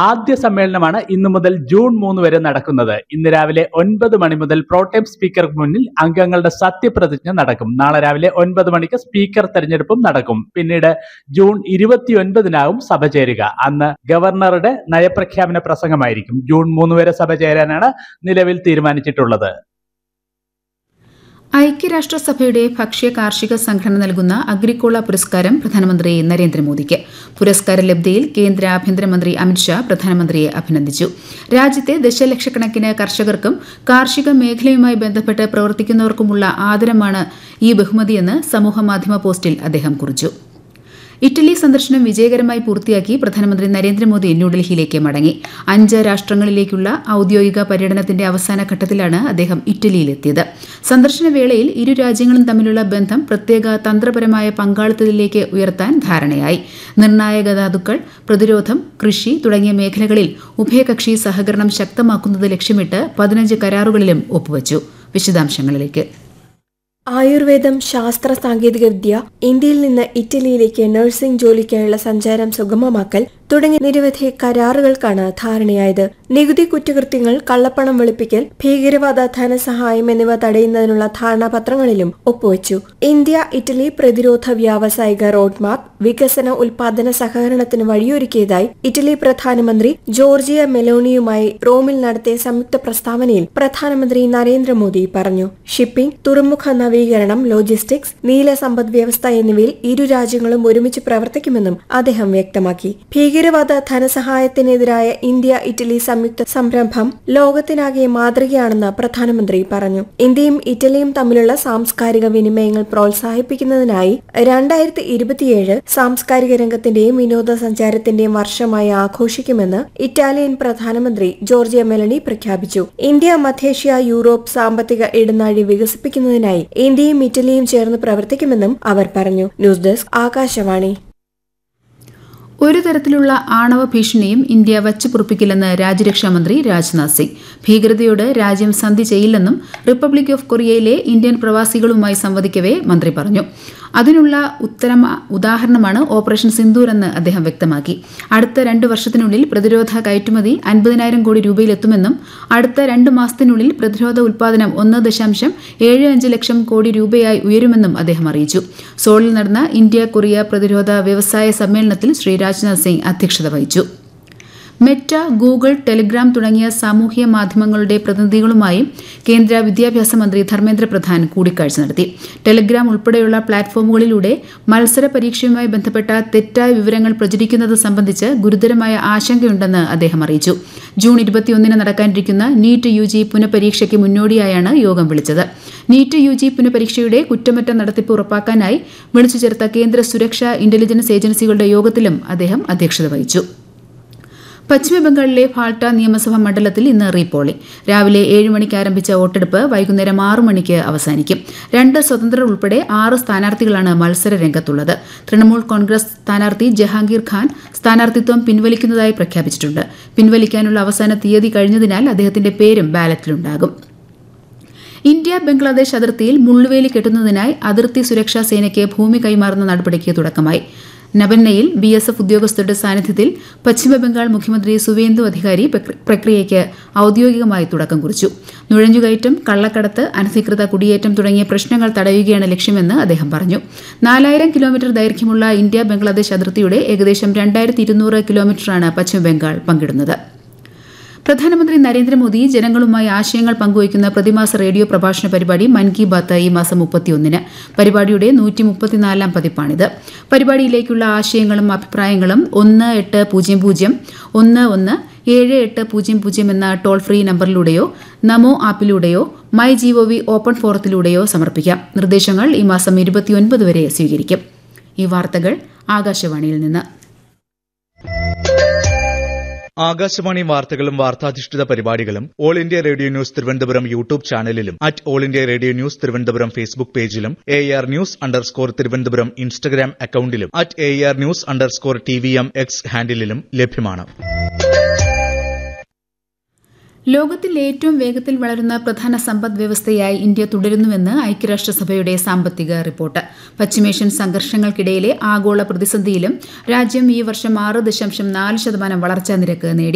ആദ്യ സമ്മേളനമാണ് ഇന്നു മുതൽ ജൂൺ മൂന്ന് വരെ നടക്കുന്നത് ഇന്ന് രാവിലെ ഒൻപത് മണി മുതൽ പ്രോട്ടേം സ്പീക്കർക്ക് മുന്നിൽ അംഗങ്ങളുടെ സത്യപ്രതിജ്ഞ നടക്കും നാളെ രാവിലെ ഒൻപത് മണിക്ക് സ്പീക്കർ തെരഞ്ഞെടുപ്പും നടക്കും പിന്നീട് ജൂൺ ഇരുപത്തിയൊൻപതിനാവും സഭ ചേരുക അന്ന് ഗവർണറുടെ നയപ്രഖ്യാപന പ്രസംഗമായിരിക്കും ജൂൺ മൂന്ന് വരെ സഭ ചേരാനാണ് നിലവിൽ തീരുമാനിച്ചിട്ടുള്ളത് ഐക്യരാഷ്ട്രസഭയുടെ ഭക്ഷ്യ കാർഷിക സംഘടന നൽകുന്ന അഗ്രിക്കോള പുരസ്കാരം പ്രധാനമന്ത്രി നരേന്ദ്രമോദിക്ക് പുരസ്കാര ലബ്ധിയിൽ കേന്ദ്ര ആഭ്യന്തരമന്ത്രി അമിത്ഷാ പ്രധാനമന്ത്രിയെ അഭിനന്ദിച്ചു രാജ്യത്തെ ദശലക്ഷക്കണക്കിന് കർഷകർക്കും കാർഷിക മേഖലയുമായി ബന്ധപ്പെട്ട് പ്രവർത്തിക്കുന്നവർക്കുമുള്ള ആദരമാണ് ഈ ബഹുമതിയെന്ന് സമൂഹമാധ്യമ പോസ്റ്റിൽ അദ്ദേഹം കുറിച്ചു ഇറ്റലി സന്ദർശനം വിജയകരമായി പൂർത്തിയാക്കി പ്രധാനമന്ത്രി നരേന്ദ്രമോദി ന്യൂഡൽഹിയിലേക്ക് മടങ്ങി അഞ്ച് രാഷ്ട്രങ്ങളിലേക്കുള്ള ഔദ്യോഗിക പര്യടനത്തിന്റെ അവസാന ഘട്ടത്തിലാണ് അദ്ദേഹം ഇറ്റലിയിലെത്തിയത് സന്ദർശന വേളയിൽ ഇരു രാജ്യങ്ങളും തമ്മിലുള്ള ബന്ധം പ്രത്യേക തന്ത്രപരമായ പങ്കാളിത്തത്തിലേക്ക് ഉയർത്താൻ ധാരണയായി നിർണായക ധാതുക്കൾ പ്രതിരോധം കൃഷി തുടങ്ങിയ മേഖലകളിൽ ഉഭയകക്ഷി സഹകരണം ശക്തമാക്കുന്നത് ലക്ഷ്യമിട്ട് പതിനഞ്ച് കരാറുകളിലും ഒപ്പുവച്ചു വിശദാംശങ്ങളിലേക്ക് ആയുർവേദം ശാസ്ത്ര സാങ്കേതിക വിദ്യ ഇന്ത്യയിൽ നിന്ന് ഇറ്റലിയിലേക്ക് നഴ്സിംഗ് ജോലിക്കായുള്ള സഞ്ചാരം സുഗമമാക്കൽ തുടങ്ങിയ നിരവധി കരാറുകൾക്കാണ് ധാരണയായത് നികുതി കുറ്റകൃത്യങ്ങൾ കള്ളപ്പണം വെളുപ്പിക്കൽ ഭീകരവാദ ധനസഹായം എന്നിവ തടയുന്നതിനുള്ള ധാരണാപത്രങ്ങളിലും ഒപ്പുവച്ചു ഇന്ത്യ ഇറ്റലി പ്രതിരോധ വ്യാവസായിക റോഡ് മാപ്പ് വികസന ഉൽപാദന സഹകരണത്തിന് വഴിയൊരുക്കിയതായി ഇറ്റലി പ്രധാനമന്ത്രി ജോർജിയ മെലോണിയുമായി റോമിൽ നടത്തിയ സംയുക്ത പ്രസ്താവനയിൽ പ്രധാനമന്ത്രി നരേന്ദ്രമോദി പറഞ്ഞു ഷിപ്പിംഗ് തുറമുഖ നവീകരണം ലോജിസ്റ്റിക്സ് നീല സമ്പദ് വ്യവസ്ഥ എന്നിവയിൽ ഇരു രാജ്യങ്ങളും ഒരുമിച്ച് പ്രവർത്തിക്കുമെന്നും അദ്ദേഹം വ്യക്തമാക്കി ഭീകരവാദ ധനസഹായത്തിനെതിരായ ഇന്ത്യ ഇറ്റലി സംയുക്ത സംരംഭം ലോകത്തിനാകെ മാതൃകയാണെന്ന് പ്രധാനമന്ത്രി പറഞ്ഞു ഇന്ത്യയും ഇറ്റലിയും തമ്മിലുള്ള സാംസ്കാരിക വിനിമയങ്ങൾ പ്രോത്സാഹിപ്പിക്കുന്നതിനായി രണ്ടായിരത്തി ഇരുപത്തിയേഴ് സാംസ്കാരിക രംഗത്തിന്റെയും വിനോദസഞ്ചാരത്തിന്റെയും വർഷമായി ആഘോഷിക്കുമെന്ന് ഇറ്റാലിയൻ പ്രധാനമന്ത്രി ജോർജിയ മെലണി പ്രഖ്യാപിച്ചു ഇന്ത്യ മധ്യേഷ്യ യൂറോപ്പ് സാമ്പത്തിക ഇടനാഴി വികസിപ്പിക്കുന്നതിനായി ഇന്ത്യയും ഇറ്റലിയും ചേർന്ന് പ്രവർത്തിക്കുമെന്നും അവർ പറഞ്ഞു ന്യൂസ് ഡെസ്ക് ആകാശവാണി ഒരു തരത്തിലുള്ള ആണവ ഭീഷണിയും ഇന്ത്യ വച്ചുപുറപ്പിക്കില്ലെന്ന് രാജ്യരക്ഷാമന്ത്രി രാജ്നാഥ് സിംഗ് ഭീകരതയോട് രാജ്യം സന്ധി ചെയ്യില്ലെന്നും റിപ്പബ്ലിക് ഓഫ് കൊറിയയിലെ ഇന്ത്യൻ പ്രവാസികളുമായി സംവദിക്കവേ മന്ത്രി പറഞ്ഞു അതിനുള്ള ഉത്തരം ഉദാഹരണമാണ് ഓപ്പറേഷൻ സിന്ദൂർ എന്ന് അദ്ദേഹം വ്യക്തമാക്കി അടുത്ത രണ്ട് വർഷത്തിനുള്ളിൽ പ്രതിരോധ കയറ്റുമതി അൻപതിനായിരം കോടി രൂപയിലെത്തുമെന്നും അടുത്ത രണ്ട് മാസത്തിനുള്ളിൽ പ്രതിരോധ ഉൽപാദനം ഒന്ന് ദശാംശം ഏഴ് അഞ്ച് ലക്ഷം കോടി രൂപയായി ഉയരുമെന്നും അദ്ദേഹം അറിയിച്ചു സോളിൽ നടന്ന ഇന്ത്യ കൊറിയ പ്രതിരോധ വ്യവസായ സമ്മേളനത്തിൽ ശ്രീ രാജ്നാഥ് സിംഗ് അധ്യക്ഷത വഹിച്ചു മെറ്റ ഗൂഗിൾ ടെലിഗ്രാം തുടങ്ങിയ സാമൂഹ്യ മാധ്യമങ്ങളുടെ പ്രതിനിധികളുമായി കേന്ദ്ര വിദ്യാഭ്യാസ മന്ത്രി ധർമ്മേന്ദ്ര പ്രധാൻ കൂടിക്കാഴ്ച നടത്തി ടെലിഗ്രാം ഉൾപ്പെടെയുള്ള പ്ലാറ്റ്ഫോമുകളിലൂടെ മത്സര പരീക്ഷയുമായി ബന്ധപ്പെട്ട തെറ്റായ വിവരങ്ങൾ പ്രചരിക്കുന്നത് സംബന്ധിച്ച് ഗുരുതരമായ ആശങ്കയുണ്ടെന്ന് അദ്ദേഹം അറിയിച്ചു ജൂൺ ഇരുപത്തിയൊന്നിന് നടക്കാനിരിക്കുന്ന നീറ്റ് യു ജി പുനഃപരീക്ഷയ്ക്ക് മുന്നോടിയായാണ് യോഗം വിളിച്ചത് നീറ്റ് യു ജി പുനഃപരീക്ഷയുടെ കുറ്റമറ്റ നടത്തിപ്പ് ഉറപ്പാക്കാനായി വിളിച്ചു ചേർത്ത കേന്ദ്ര സുരക്ഷാ ഇന്റലിജൻസ് ഏജൻസികളുടെ യോഗത്തിലും അദ്ദേഹം അധ്യക്ഷത വഹിച്ചു പശ്ചിമബംഗാളിലെ ഫാൾട്ട നിയമസഭാ മണ്ഡലത്തിൽ ഇന്ന് റീപോളിംഗ് രാവിലെ ഏഴ് മണിക്ക് ആരംഭിച്ച വോട്ടെടുപ്പ് വൈകുന്നേരം ആറു മണിക്ക് അവസാനിക്കും രണ്ട് സ്വതന്ത്രർ ഉൾപ്പെടെ ആറ് സ്ഥാനാർത്ഥികളാണ് മത്സര രംഗത്തുള്ളത് തൃണമൂൽ കോൺഗ്രസ് സ്ഥാനാർത്ഥി ജഹാംഗീർ ഖാൻ സ്ഥാനാർത്ഥിത്വം പിൻവലിക്കുന്നതായി പ്രഖ്യാപിച്ചിട്ടുണ്ട് പിൻവലിക്കാനുള്ള അവസാന തീയതി കഴിഞ്ഞതിനാൽ അദ്ദേഹത്തിന്റെ പേരും ബാലറ്റിലുണ്ടാകും ഇന്ത്യ ബംഗ്ലാദേശ് അതിർത്തിയിൽ മുള്ളുവേലി കെട്ടുന്നതിനായി അതിർത്തി സുരക്ഷാ സേനയ്ക്ക് ഭൂമി കൈമാറുന്ന നടപടിക്ക് തുടക്കമായി നബന്നയിൽ ബി എസ് എഫ് ഉദ്യോഗസ്ഥരുടെ സാന്നിധ്യത്തിൽ പശ്ചിമബംഗാൾ മുഖ്യമന്ത്രി സുവേന്ദു അധികാരി പ്രക്രിയയ്ക്ക് ഔദ്യോഗികമായി തുടക്കം കുറിച്ചു നുഴഞ്ഞുകയറ്റം കള്ളക്കടത്ത് അനധികൃത കുടിയേറ്റം തുടങ്ങിയ പ്രശ്നങ്ങൾ തടയുകയാണ് ലക്ഷ്യമെന്ന് അദ്ദേഹം പറഞ്ഞു നാലായിരം കിലോമീറ്റർ ദൈർഘ്യമുള്ള ഇന്ത്യ ബംഗ്ലാദേശ് അതിർത്തിയുടെ ഏകദേശം രണ്ടായിരത്തി ഇരുന്നൂറ് കിലോമീറ്ററാണ് പശ്ചിമബംഗാൾ പങ്കിടുന്നത് പ്രധാനമന്ത്രി നരേന്ദ്രമോദി ജനങ്ങളുമായി ആശയങ്ങൾ പങ്കുവയ്ക്കുന്ന പ്രതിമാസ റേഡിയോ പ്രഭാഷണ പരിപാടി മൻ കി ബാത്ത് ഈ മാസം മുപ്പത്തിയൊന്നിന് പരിപാടിയുടെ നൂറ്റി മുപ്പത്തിനാലാം പതിപ്പാണിത് പരിപാടിയിലേക്കുള്ള ആശയങ്ങളും അഭിപ്രായങ്ങളും ഒന്ന് എട്ട് പൂജ്യം പൂജ്യം ഒന്ന് ഒന്ന് ഏഴ് എട്ട് പൂജ്യം പൂജ്യം എന്ന ടോൾ ഫ്രീ നമ്പറിലൂടെയോ നമോ ആപ്പിലൂടെയോ മൈ ജിഒവി ഓപ്പൺ ഫോറത്തിലൂടെയോ സമർപ്പിക്കാം നിർദ്ദേശങ്ങൾ ഈ മാസം ഇരുപത്തിയൊൻപത് വരെ സ്വീകരിക്കും ഈ വാർത്തകൾ ആകാശവാണിയിൽ നിന്ന് ആകാശവാണി വാർത്തകളും വാർത്താധിഷ്ഠിത പരിപാടികളും All India Radio news Thiruvananthapuram YouTube ചാനലിലും at All India Radio news Thiruvananthapuram Facebook പേജിലും A R news underscore Thiruvananthapuram Instagram അക്കൌണ്ടിലും at A R news underscore T V M X ഹാൻഡിലും ലഭ്യമാണ് ലോകത്തിൽ ഏറ്റവും വേഗത്തിൽ വളരുന്ന പ്രധാന സമ്പദ് വ്യവസ്ഥയായി ഇന്ത്യ തുടരുന്നുവെന്ന് ഐക്യരാഷ്ട്രസഭയുടെ സാമ്പത്തിക റിപ്പോർട്ട് പശ്ചിമേഷ്യൻ സംഘർഷങ്ങൾക്കിടയിലെ ആഗോള പ്രതിസന്ധിയിലും രാജ്യം ഈ വർഷം ആറ് ദശാംശം നാല് ശതമാനം വളർച്ചാ നിരക്ക് നേടി